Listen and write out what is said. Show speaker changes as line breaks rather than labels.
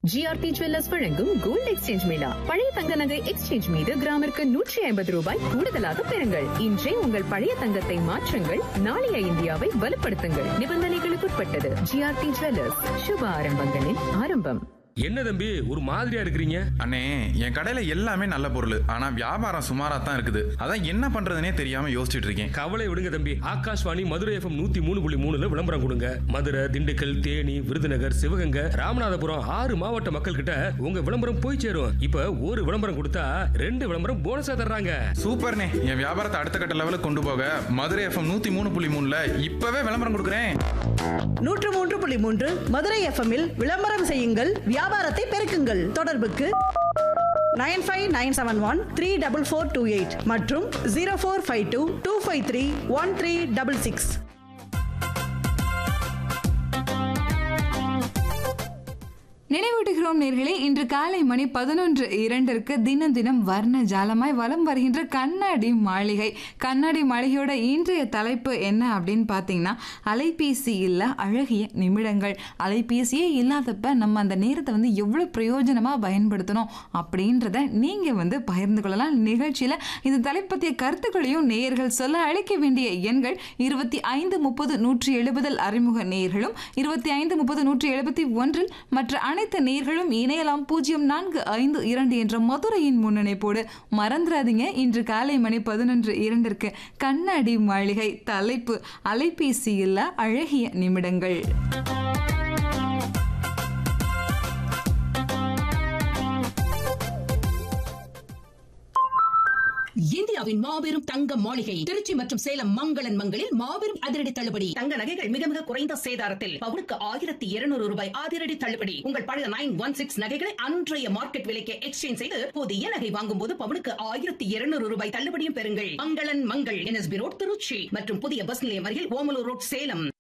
GRT jewellers வழங்கும் gold exchange mela பழைய தங்க நகை எக்ஸ்சேஞ்ச் மீது கிராமிற்கு நூற்றி ஐம்பது ரூபாய் கூடுதலாக பெறுங்கள் இன்றே உங்கள் பழைய தங்கத்தை மாற்றுங்கள் நாளைய இந்தியாவை வலுப்படுத்துங்கள் நிபந்தனைகளுக்குட்பட்டது ஜிஆர்டி ஜுவல்லர்ஸ் சுப ஆரம்பங்களின் ஆரம்பம்
என்ன தம்பி ஒரு மாதிரியா இருக்கிறீங்க
அண்ணே என் கடையில எல்லாமே நல்ல பொருள் ஆனா வியாபாரம் சுமாரா தான் இருக்குது அதான் என்ன பண்றதுனே தெரியாம யோசிச்சுட்டு இருக்கேன்
கவலை விடுங்க தம்பி ஆகாஷ்வாணி மதுரை எஃப்எம் நூத்தி மூணு புள்ளி மூணுல விளம்பரம் கொடுங்க மதுரை திண்டுக்கல் தேனி விருதுநகர் சிவகங்கை ராமநாதபுரம் ஆறு மாவட்ட மக்கள் கிட்ட உங்க விளம்பரம் போய் சேரும் இப்ப ஒரு விளம்பரம் கொடுத்தா ரெண்டு விளம்பரம் போனஸா தர்றாங்க
சூப்பர்ண்ணே என் வியாபாரத்தை அடுத்த கட்ட லெவலுக்கு கொண்டு போக மதுரை எஃப்எம் நூத்தி மூணு புள்ளி மூணுல இப்பவே விளம்பரம் கொடுக்குறேன்
நூற்று மூன்று புள்ளி மூன்று மதுரை எஃப்எம்மில் விளம்பரம் செய்யுங்கள் வியாபாரத்தை பெருக்குங்கள் தொடர்புக்கு nine five nine seven one three double four two eight மற்றும் zero four five two two five three one three double six
நினைவூட்டுகிறோம் நேர்களே இன்று காலை மணி பதினொன்று இரண்டிற்கு தினம் தினம் வர்ண ஜாலமாய் வலம் வருகின்ற கண்ணாடி மாளிகை கண்ணாடி மாளிகையோட இன்றைய தலைப்பு என்ன அப்படின்னு பார்த்தீங்கன்னா அலைபேசி இல்ல அழகிய நிமிடங்கள் அலைபேசியே இல்லாதப்ப நம்ம அந்த நேரத்தை வந்து எவ்வளோ பிரயோஜனமாக பயன்படுத்தணும் அப்படின்றத நீங்கள் வந்து பகிர்ந்து கொள்ளலாம் நிகழ்ச்சியில் இந்த தலைப்பு பற்றிய கருத்துக்களையும் நேயர்கள் சொல்ல அழைக்க வேண்டிய எண்கள் இருபத்தி ஐந்து முப்பது நூற்றி எழுபதில் அறிமுக நேயர்களும் இருபத்தி ஐந்து முப்பது நூற்றி எழுபத்தி ஒன்றில் மற்ற அனைத்து நேர்களும் இணையலாம் பூஜ்ஜியம் நான்கு ஐந்து இரண்டு என்ற மதுரையின் முன்னணிப்போடு மறந்துடாதீங்க இன்று காலை மணி பதினொன்று இரண்டிற்கு கண்ணாடி மாளிகை தலைப்பு அலைபேசி இல்ல அழகிய நிமிடங்கள்
இந்தியாவின் மாபெரும் தங்க மாளிகை திருச்சி மற்றும் சேலம் மங்களன் மங்களில் மாபெரும் அதிரடி தள்ளுபடி தங்க நகைகள் மிக மிக குறைந்த சேதாரத்தில் பவுனுக்கு ஆயிரத்தி இருநூறு ரூபாய் அதிரடி தள்ளுபடி உங்கள் பழைய நைன் ஒன் சிக்ஸ் நகைகளை அன்றைய மார்க்கெட் விலைக்கு எக்ஸ்சேஞ்ச் செய்து புதிய நகை வாங்கும் போது பவுனுக்கு ஆயிரத்தி இருநூறு ரூபாய் தள்ளுபடியும் பெறுங்கள் மங்களன் மங்கள் என்எஸ்பி ரோட் திருச்சி மற்றும் புதிய பஸ் நிலையம் அருகில் ஓமலூர் ரோட் சேலம்